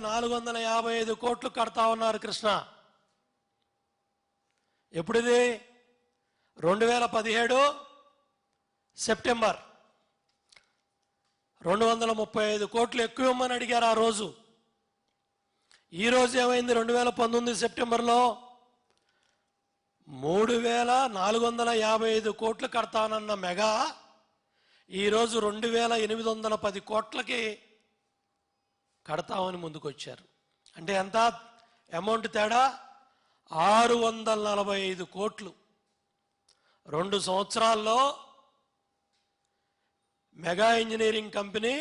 నాలుగు వందల యాభై ఐదు కోట్లు కడతా ఉన్నారు కృష్ణ ఎప్పుడిది రెండు వేల పదిహేడు సెప్టెంబర్ రెండు వందల ముప్పై ఐదు కోట్లు ఎక్కువ ఇవ్వమని అడిగారు ఆ రోజు ఈ రోజు ఏమైంది రెండు వేల పంతొమ్మిది సెప్టెంబర్లో మూడు వేల నాలుగు వందల యాభై ఐదు కోట్లు కడతానన్న మెగా ఈరోజు రెండు వేల ఎనిమిది వందల పది కోట్లకి కడతామని ముందుకొచ్చారు అంటే ఎంత అమౌంట్ తేడా ఆరు వందల నలభై ఐదు కోట్లు రెండు సంవత్సరాల్లో mega engineering company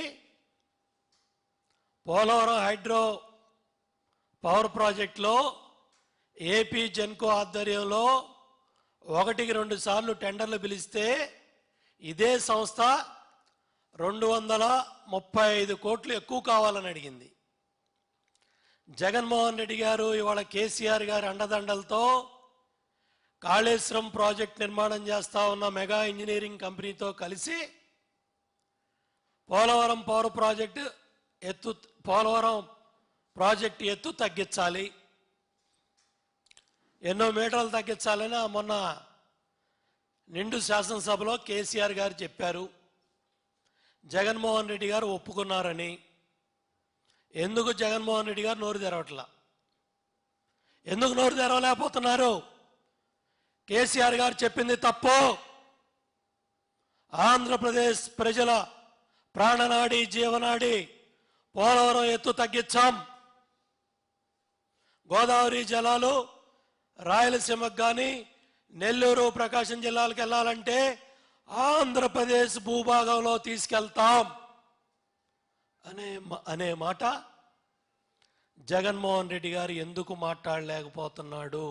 Polavaram hydro power ప్రాజెక్టులో ఏపీ జెన్కో ఆధ్వర్యంలో ఒకటికి రెండు సార్లు టెండర్లు పిలిస్తే ఇదే సంస్థ రెండు వందల ముప్పై ఐదు కోట్లు ఎక్కువ కావాలని అడిగింది జగన్మోహన్ రెడ్డి గారు ఇవాళ కేసీఆర్ గారి అండదండలతో కాళేశ్వరం ప్రాజెక్ట్ నిర్మాణం చేస్తా ఉన్న మెగా ఇంజనీరింగ్ కంపెనీతో కలిసి పోలవరం పవర్ ప్రాజెక్టు ఎత్తు పోలవరం ప్రాజెక్టు ఎత్తు తగ్గించాలి ఎన్నో మీటర్లు తగ్గించాలని ఆ మొన్న నిండు శాసనసభలో కేసీఆర్ గారు చెప్పారు జగన్మోహన్ రెడ్డి గారు ఒప్పుకున్నారని ఎందుకు జగన్మోహన్ రెడ్డి గారు నోరు తెరవట్లా ఎందుకు నోరు తెరవలేకపోతున్నారు కేసీఆర్ గారు చెప్పింది తప్పు ఆంధ్రప్రదేశ్ ప్రజల ప్రాణనాడి జీవనాడి పోలవరం ఎత్తు తగ్గించాం గోదావరి జలాలు రాయలసీమకు కానీ నెల్లూరు ప్రకాశం జిల్లాలకు వెళ్ళాలంటే ఆంధ్రప్రదేశ్ భూభాగంలో తీసుకెళ్తాం అనే మా- అనే మాట జగన్మోహన్ రెడ్డి గారు ఎందుకు మాట్లాడలేకపోతున్నాడు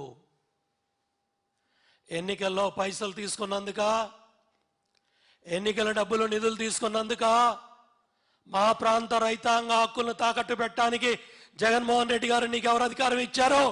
ఎన్నికల్లో పైసలు తీసుకున్నందుక ఎన్నికల డబ్బులు నిధులు తీసుకున్నందుక మా ప్రాంత రైతాంగ హక్కులను తాకట్టు పెట్టడానికి జగన్మోహన్ రెడ్డి గారు నీకు ఎవరు అధికారం ఇచ్చారు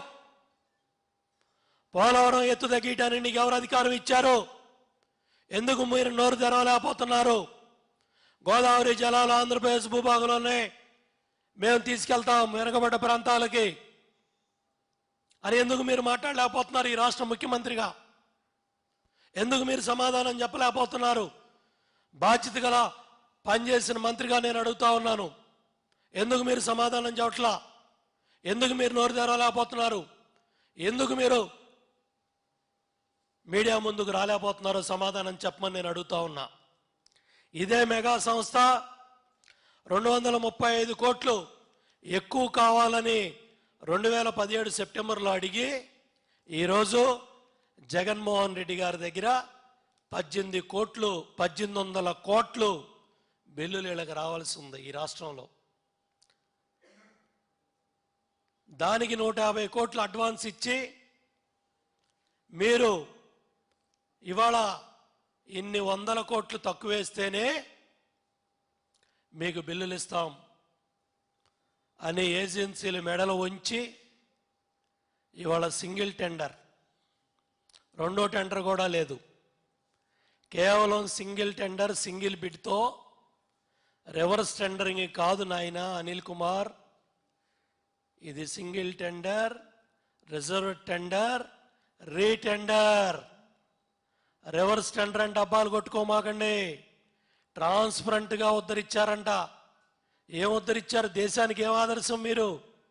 పోలవరం ఎత్తు తగ్గటానికి నీకు ఎవరు అధికారం ఇచ్చారు ఎందుకు మీరు నోరు తెరవలేకపోతున్నారు గోదావరి జలాలు ఆంధ్రప్రదేశ్ భూభాగంలోనే మేము తీసుకెళ్తాం వెనకబడ్డ ప్రాంతాలకి అని ఎందుకు మీరు మాట్లాడలేకపోతున్నారు ఈ రాష్ట్ర ముఖ్యమంత్రిగా ఎందుకు మీరు సమాధానం చెప్పలేకపోతున్నారు బాధ్యత గల పనిచేసిన మంత్రిగా నేను అడుగుతా ఉన్నాను ఎందుకు మీరు సమాధానం చెప్పట్లా ఎందుకు మీరు నోరు తెరవలేకపోతున్నారు ఎందుకు మీరు మీడియా ముందుకు రాలేకపోతున్నారో సమాధానం చెప్పమని నేను అడుగుతా ఉన్నా ఇదే మెగా సంస్థ రెండు వందల ముప్పై ఐదు కోట్లు ఎక్కువ కావాలని రెండు వేల పదిహేడు సెప్టెంబర్లో అడిగి ఈరోజు జగన్మోహన్ రెడ్డి గారి దగ్గర పద్దెనిమిది కోట్లు పద్దెనిమిది వందల కోట్లు బిల్లులు వీళ్ళకి రావాల్సి ఉంది ఈ రాష్ట్రంలో దానికి నూట యాభై కోట్లు అడ్వాన్స్ ఇచ్చి మీరు ఇవాళ ఇన్ని వందల కోట్లు తక్కువేస్తేనే మీకు బిల్లులు ఇస్తాం అని ఏజెన్సీలు మెడలు ఉంచి ఇవాళ సింగిల్ టెండర్ రెండో టెండర్ కూడా లేదు కేవలం సింగిల్ టెండర్ సింగిల్ బిడ్తో రివర్స్ టెండరింగ్ కాదు నాయన అనిల్ కుమార్ ఇది single tender reserve tender retender reverse tender అంటే డబ్బాలు కొట్టుకోమాకండి ట్రాన్స్పరెంట్గా ఉద్ధరించారంట ఏం ఉద్ధరించారు దేశానికి ఏం ఆదర్శం మీరు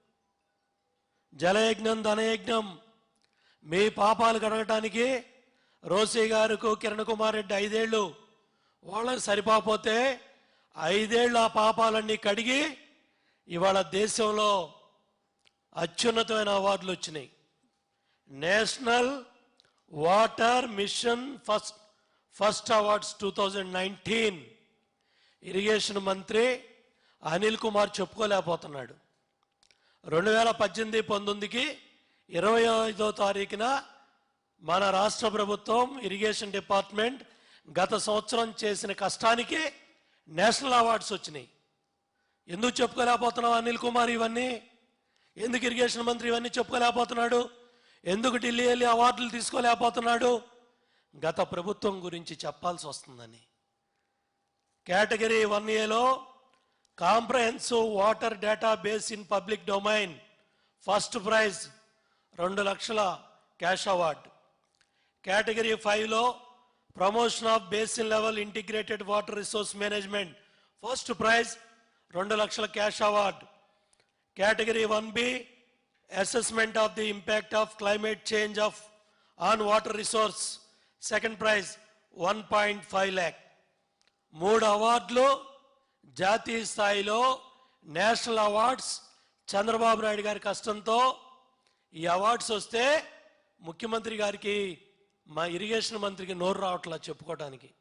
జలయజ్ఞం ధనయజ్ఞం మీ పాపాలు కడగటానికి రోసీ గారికి కిరణ్ కుమార్ రెడ్డి ఐదేళ్ళు వాళ్ళకి సరిపోతే ఐదేళ్ళు ఆ పాపాలన్నీ కడిగి ఇవాళ దేశంలో అత్యున్నతమైన అవార్డులు వచ్చినాయి national water mission first first awards two thousand nineteen irrigation మంత్రి అనిల్ కుమార్ చెప్పుకోలేకపోతున్నాడు రెండు వేల పద్దెనిమిది పంతొమ్మిదికి ఇరవై ఐదో తారీఖున మన రాష్ట్ర ప్రభుత్వం ఇరిగేషన్ డిపార్ట్మెంట్ గత సంవత్సరం చేసిన కష్టానికి నేషనల్ అవార్డ్స్ వచ్చినాయి ఎందుకు చెప్పుకోలేకపోతున్నావు అనిల్ కుమార్ ఇవన్నీ ఎందుకు ఇరిగేషన్ మంత్రి ఇవన్నీ చెప్పుకోలేకపోతున్నాడు ఎందుకు ఢిల్లీ వెళ్ళి అవార్డులు తీసుకోలేకపోతున్నాడు గత ప్రభుత్వం గురించి చెప్పాల్సి వస్తుందని కేటగిరీ వన్ ఏలో comprehensive water database in public domain first prize రెండు లక్షల క్యాష్ అవార్డ్ కేటగిరీ ఫైవ్లో promotion of basin level integrated water resource management first prize రెండు లక్షల cash award category one B assessment of the impact of climate change of on water resource second prize one point five lakh మూడు అవార్డులు జాతీయ స్థాయిలో national awards Chandrababu Naidu గారి కష్టంతో ఈ awards వస్తే ముఖ్యమంత్రి గారికి మా ఇరిగేషన్ మంత్రికి నోరు రావట్లా చెప్పుకోవడానికి